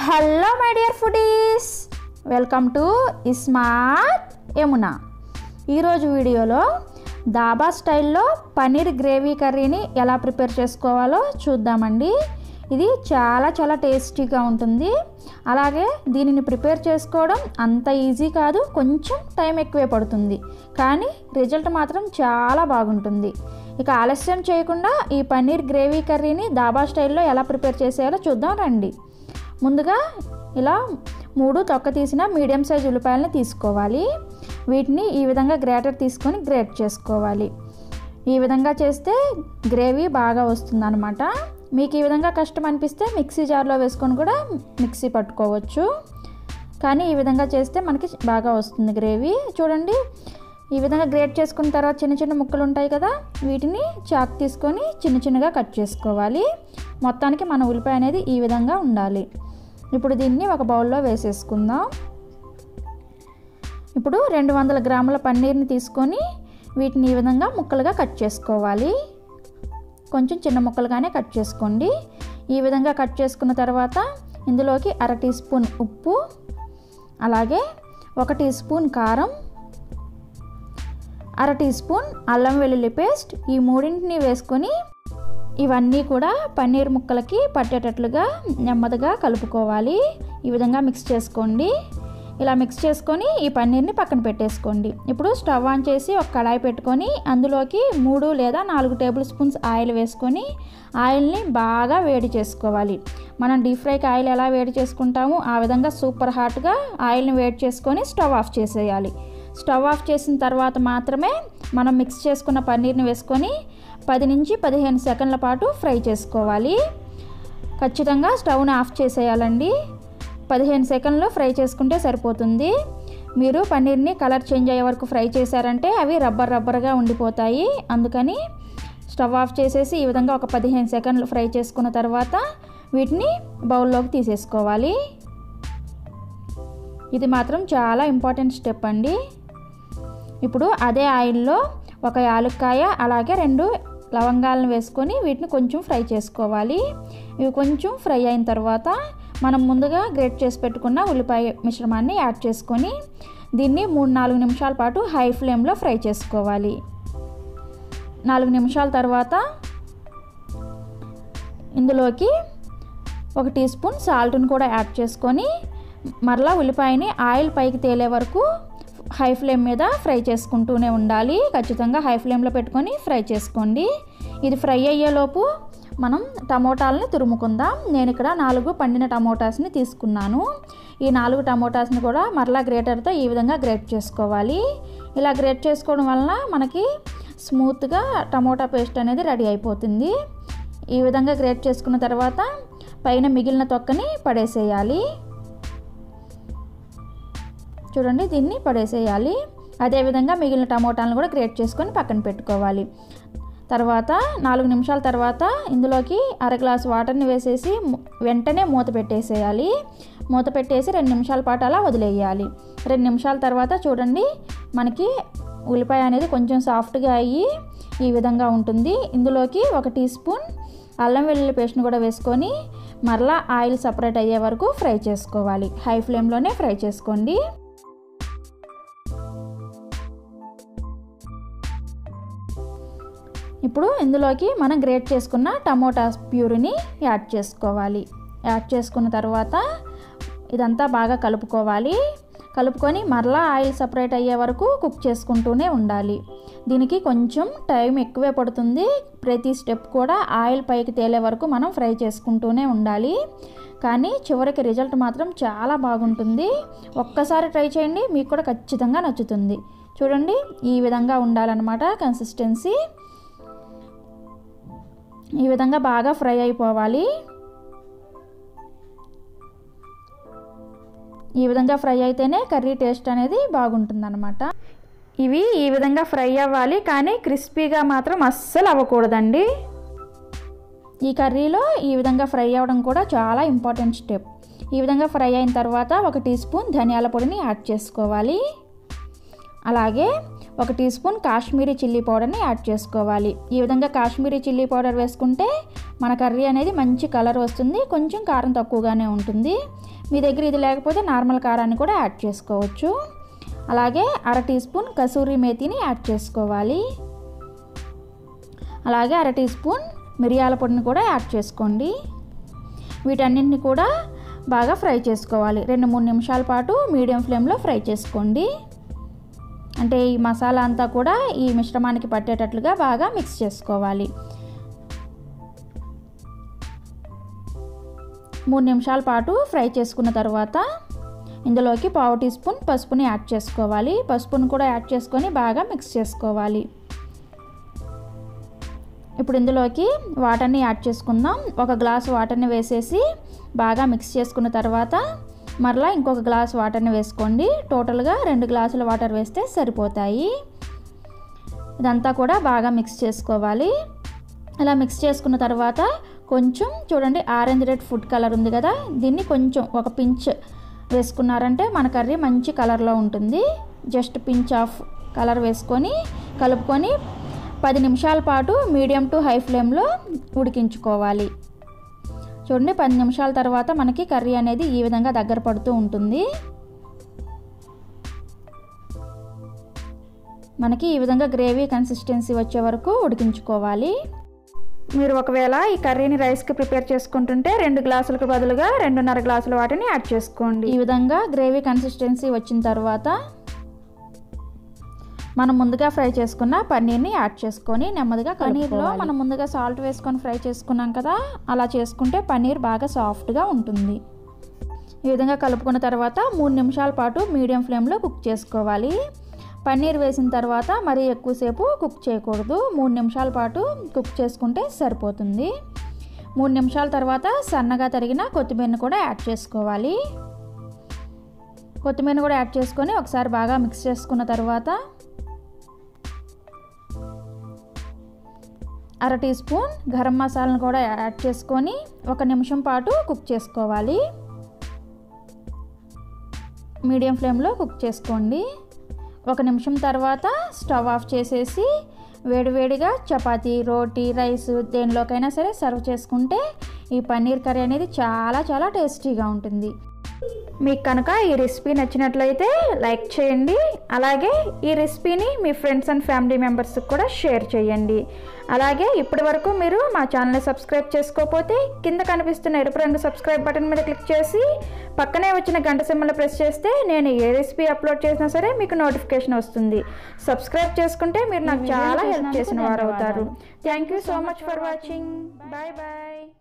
hello my dear foodies welcome to smart Yamuna ఈరోజు వీడియోలో దాబా స్టైల్లో పన్నీర్ గ్రేవీ కర్రీని ఎలా ప్రిపేర్ చేసుకోవాలో చూద్దామండి ఇది చాలా చాలా టేస్టీగా ఉంటుంది అలాగే దీనిని ప్రిపేర్ చేసుకోవడం అంత ఈజీ కాదు కొంచెం టైం ఎక్కువే పడుతుంది కానీ రిజల్ట్ మాత్రం చాలా బాగుంటుంది ఇక ఆలస్యం చేయకుండా ఈ పన్నీర్ గ్రేవీ కర్రీని దాబా స్టైల్లో ఎలా ప్రిపేర్ చేసేయాలో చూద్దాం రండి ముందుగా ఇలా మూడు తొక్క తీసిన మీడియం సైజ్ ఉల్లిపాయలని తీసుకోవాలి వీటిని ఈ విధంగా గ్రేటర్ తీసుకొని గ్రేట్ చేసుకోవాలి ఈ విధంగా చేస్తే గ్రేవీ బాగా వస్తుందన్నమాట మీకు ఈ విధంగా కష్టం అనిపిస్తే మిక్సీ జార్లో వేసుకొని కూడా మిక్సీ పట్టుకోవచ్చు కానీ ఈ విధంగా చేస్తే మనకి బాగా వస్తుంది గ్రేవీ చూడండి ఈ విధంగా గ్రేట్ చేసుకున్న తర్వాత చిన్న చిన్న ముక్కలు ఉంటాయి కదా వీటిని చాక్ తీసుకొని చిన్న చిన్నగా కట్ చేసుకోవాలి మొత్తానికి మన ఉల్లిపాయ అనేది ఈ విధంగా ఉండాలి ఇప్పుడు దీన్ని ఒక బౌల్లో వేసేసుకుందాం ఇప్పుడు రెండు వందల గ్రాముల పన్నీర్ని తీసుకొని వీటిని ఈ విధంగా ముక్కలుగా కట్ చేసుకోవాలి కొంచెం చిన్న ముక్కలుగానే కట్ చేసుకోండి ఈ విధంగా కట్ చేసుకున్న తర్వాత ఇందులోకి అర టీ స్పూన్ ఉప్పు అలాగే ఒక టీ స్పూన్ కారం అర టీ స్పూన్ అల్లం వెల్లుల్లి పేస్ట్ ఈ మూడింటిని వేసుకొని ఇవన్నీ కూడా పన్నీర్ ముక్కలకి పట్టేటట్లుగా నెమ్మదిగా కలుపుకోవాలి ఈ విధంగా మిక్స్ చేసుకోండి ఇలా మిక్స్ చేసుకొని ఈ పన్నీర్ని పక్కన పెట్టేసుకోండి ఇప్పుడు స్టవ్ ఆన్ చేసి ఒక కడాయి పెట్టుకొని అందులోకి మూడు లేదా నాలుగు టేబుల్ స్పూన్స్ ఆయిల్ వేసుకొని ఆయిల్ని బాగా వేడి చేసుకోవాలి మనం డీప్ ఫ్రైకి ఆయిల్ ఎలా వేడి చేసుకుంటామో ఆ విధంగా సూపర్ హాట్గా ఆయిల్ని వేడి చేసుకొని స్టవ్ ఆఫ్ చేసేయాలి స్టవ్ ఆఫ్ చేసిన తర్వాత మాత్రమే మనం మిక్స్ చేసుకున్న పన్నీర్ని వేసుకొని పది నుంచి పదిహేను సెకండ్ల పాటు ఫ్రై చేసుకోవాలి ఖచ్చితంగా స్టవ్ని ఆఫ్ చేసేయాలండి పదిహేను సెకండ్లు ఫ్రై చేసుకుంటే సరిపోతుంది మీరు పన్నీర్ని కలర్ చేంజ్ అయ్యే వరకు ఫ్రై చేశారంటే అవి రబ్బర్ రబ్బర్గా ఉండిపోతాయి అందుకని స్టవ్ ఆఫ్ చేసేసి ఈ విధంగా ఒక పదిహేను సెకండ్లు ఫ్రై చేసుకున్న తర్వాత వీటిని బౌల్లోకి తీసేసుకోవాలి ఇది మాత్రం చాలా ఇంపార్టెంట్ స్టెప్ అండి ఇప్పుడు అదే ఆయిల్లో ఒక యాలక్కాయ అలాగే రెండు లవంగాలను వేసుకొని వీటిని కొంచెం ఫ్రై చేసుకోవాలి ఇవి కొంచెం ఫ్రై అయిన తర్వాత మనం ముందుగా గ్రేట్ చేసి పెట్టుకున్న ఉల్లిపాయ మిశ్రమాన్ని యాడ్ చేసుకొని దీన్ని మూడు నాలుగు నిమిషాల పాటు హై ఫ్లేమ్లో ఫ్రై చేసుకోవాలి నాలుగు నిమిషాల తర్వాత ఇందులోకి ఒక టీ స్పూన్ సాల్ట్ని కూడా యాడ్ చేసుకొని మరలా ఉల్లిపాయని ఆయిల్ పైకి తేలే వరకు హై ఫ్లేమ్ మీద ఫ్రై చేసుకుంటూనే ఉండాలి ఖచ్చితంగా హై ఫ్లేమ్లో పెట్టుకొని ఫ్రై చేసుకోండి ఇది ఫ్రై అయ్యేలోపు మనం టమోటాలని తురుముకుందాం నేను ఇక్కడ నాలుగు పండిన టమోటాస్ని తీసుకున్నాను ఈ నాలుగు టమోటాస్ని కూడా మరలా గ్రేటర్తో ఈ విధంగా గ్రేట్ చేసుకోవాలి ఇలా గ్రేట్ చేసుకోవడం వలన మనకి స్మూత్గా టమోటా పేస్ట్ అనేది రెడీ అయిపోతుంది ఈ విధంగా గ్రేట్ చేసుకున్న తర్వాత పైన మిగిలిన తొక్కని పడేసేయాలి చూడండి దీన్ని పడేసేయాలి అదేవిధంగా మిగిలిన టమోటాలను కూడా గ్రేట్ చేసుకొని పక్కన పెట్టుకోవాలి తర్వాత నాలుగు నిమిషాల తర్వాత ఇందులోకి అర గ్లాస్ వాటర్ని వేసేసి వెంటనే మూత పెట్టేసేయాలి మూత పెట్టేసి రెండు నిమిషాల పాటు అలా వదిలేయాలి రెండు నిమిషాల తర్వాత చూడండి మనకి ఉల్లిపాయ అనేది కొంచెం సాఫ్ట్గా అయ్యి ఈ విధంగా ఉంటుంది ఇందులోకి ఒక టీ స్పూన్ అల్లం వెల్లుల్లి పేస్ట్ని కూడా వేసుకొని మరలా ఆయిల్ సపరేట్ అయ్యే వరకు ఫ్రై చేసుకోవాలి హై ఫ్లేమ్లోనే ఫ్రై చేసుకోండి ఇప్పుడు ఇందులోకి మనం గ్రేట్ చేసుకున్న టమోటా ప్యూరిని యాడ్ చేసుకోవాలి యాడ్ చేసుకున్న తర్వాత ఇదంతా బాగా కలుపుకోవాలి కలుపుకొని మరలా ఆయిల్ సపరేట్ అయ్యే వరకు కుక్ చేసుకుంటూనే ఉండాలి దీనికి కొంచెం టైం ఎక్కువే పడుతుంది ప్రతి స్టెప్ కూడా ఆయిల్ పైకి తేలే వరకు మనం ఫ్రై చేసుకుంటూనే ఉండాలి కానీ చివరికి రిజల్ట్ మాత్రం చాలా బాగుంటుంది ఒక్కసారి ట్రై చేయండి మీకు కూడా ఖచ్చితంగా నచ్చుతుంది చూడండి ఈ విధంగా ఉండాలన్నమాట కన్సిస్టెన్సీ ఈ విధంగా బాగా ఫ్రై అయిపోవాలి ఈ విధంగా ఫ్రై అయితేనే కర్రీ టేస్ట్ అనేది బాగుంటుందన్నమాట ఇవి ఈ విధంగా ఫ్రై అవ్వాలి కానీ క్రిస్పీగా మాత్రం అస్సలు అవ్వకూడదండి ఈ కర్రీలో ఈ విధంగా ఫ్రై అవ్వడం కూడా చాలా ఇంపార్టెంట్ స్టెప్ ఈ విధంగా ఫ్రై అయిన తర్వాత ఒక టీ స్పూన్ ధనియాల పొడిని యాడ్ చేసుకోవాలి అలాగే ఒక టీ స్పూన్ కాశ్మీరీ చిల్లీ పౌడర్ని యాడ్ చేసుకోవాలి ఈ విధంగా కాశ్మీరీ చిల్లీ పౌడర్ వేసుకుంటే మన కర్రీ అనేది మంచి కలర్ వస్తుంది కొంచెం కారం తక్కువగానే ఉంటుంది మీ దగ్గర ఇది లేకపోతే నార్మల్ కారాన్ని కూడా యాడ్ చేసుకోవచ్చు అలాగే అర టీ స్పూన్ కసూరి మేతిని యాడ్ చేసుకోవాలి అలాగే అర టీ స్పూన్ మిరియాల పొడిని కూడా యాడ్ చేసుకోండి వీటన్నింటిని కూడా బాగా ఫ్రై చేసుకోవాలి రెండు మూడు నిమిషాల పాటు మీడియం ఫ్లేమ్లో ఫ్రై చేసుకోండి అంటే ఈ మసాలా అంతా కూడా ఈ మిశ్రమానికి పట్టేటట్లుగా బాగా మిక్స్ చేసుకోవాలి మూడు నిమిషాల పాటు ఫ్రై చేసుకున్న తర్వాత ఇందులోకి పావు టీ స్పూన్ పసుపుని యాడ్ చేసుకోవాలి పసుపుని కూడా యాడ్ చేసుకొని బాగా మిక్స్ చేసుకోవాలి ఇప్పుడు ఇందులోకి వాటర్ని యాడ్ చేసుకుందాం ఒక గ్లాస్ వాటర్ని వేసేసి బాగా మిక్స్ చేసుకున్న తర్వాత మరలా ఇంకొక గ్లాస్ వాటర్ని వేసుకోండి టోటల్గా రెండు గ్లాసుల వాటర్ వేస్తే సరిపోతాయి ఇదంతా కూడా బాగా మిక్స్ చేసుకోవాలి ఇలా మిక్స్ చేసుకున్న తర్వాత కొంచెం చూడండి ఆరెంజ్ రెడ్ ఫుడ్ కలర్ ఉంది కదా దీన్ని కొంచెం ఒక పించ్ వేసుకున్నారంటే మన కర్రీ మంచి కలర్లో ఉంటుంది జస్ట్ పించ్ ఆఫ్ కలర్ వేసుకొని కలుపుకొని పది నిమిషాల పాటు మీడియం టు హై ఫ్లేమ్లో ఉడికించుకోవాలి చూడండి పది నిమిషాల తర్వాత మనకి కర్రీ అనేది ఈ విధంగా దగ్గర పడుతూ ఉంటుంది మనకి ఈ విధంగా గ్రేవీ కన్సిస్టెన్సీ వచ్చే వరకు ఉడికించుకోవాలి మీరు ఒకవేళ ఈ కర్రీని రైస్కి ప్రిపేర్ చేసుకుంటుంటే రెండు గ్లాసులకు బదులుగా రెండున్నర గ్లాసుల వాటిని యాడ్ చేసుకోండి ఈ విధంగా గ్రేవీ కన్సిస్టెన్సీ వచ్చిన తర్వాత మనం ముందుగా ఫ్రై చేసుకున్న పన్నీర్ని యాడ్ చేసుకొని నెమ్మదిగా పన్నీర్లో మనం ముందుగా సాల్ట్ వేసుకొని ఫ్రై చేసుకున్నాం కదా అలా చేసుకుంటే పన్నీర్ బాగా సాఫ్ట్గా ఉంటుంది ఈ విధంగా కలుపుకున్న తర్వాత మూడు నిమిషాల పాటు మీడియం ఫ్లేమ్లో కుక్ చేసుకోవాలి పన్నీర్ వేసిన తర్వాత మరీ ఎక్కువసేపు కుక్ చేయకూడదు మూడు నిమిషాల పాటు కుక్ చేసుకుంటే సరిపోతుంది మూడు నిమిషాల తర్వాత సన్నగా తరిగిన కొత్తిమీరని కూడా యాడ్ చేసుకోవాలి కొత్తిమీర కూడా యాడ్ చేసుకొని ఒకసారి బాగా మిక్స్ చేసుకున్న తర్వాత అర టీ స్పూన్ గరం మసాలాను కూడా యాడ్ చేసుకొని ఒక నిమిషం పాటు కుక్ చేసుకోవాలి మీడియం ఫ్లేమ్లో కుక్ చేసుకోండి ఒక నిమిషం తర్వాత స్టవ్ ఆఫ్ చేసేసి వేడివేడిగా చపాతీ రోటీ రైస్ దేనిలోకైనా సరే సర్వ్ చేసుకుంటే ఈ పన్నీర్ కర్రీ అనేది చాలా చాలా టేస్టీగా ఉంటుంది మీకు కనుక ఈ రెసిపీ నచ్చినట్లయితే లైక్ చేయండి అలాగే ఈ రెసిపీని మీ ఫ్రెండ్స్ అండ్ ఫ్యామిలీ మెంబర్స్కి కూడా షేర్ చేయండి అలాగే ఇప్పటి వరకు మీరు మా ఛానల్ని సబ్స్క్రైబ్ చేసుకోకపోతే కింద కనిపిస్తున్న ఎరుపు రంగు సబ్స్క్రైబ్ బటన్ మీద క్లిక్ చేసి పక్కనే వచ్చిన గంట సింబల్ ప్రెస్ చేస్తే నేను ఏ రెసిపీ అప్లోడ్ చేసినా సరే మీకు నోటిఫికేషన్ వస్తుంది సబ్స్క్రైబ్ చేసుకుంటే మీరు నాకు చాలా హెల్ప్ చేసిన వారు అవుతారు thank you so much for watching bye bye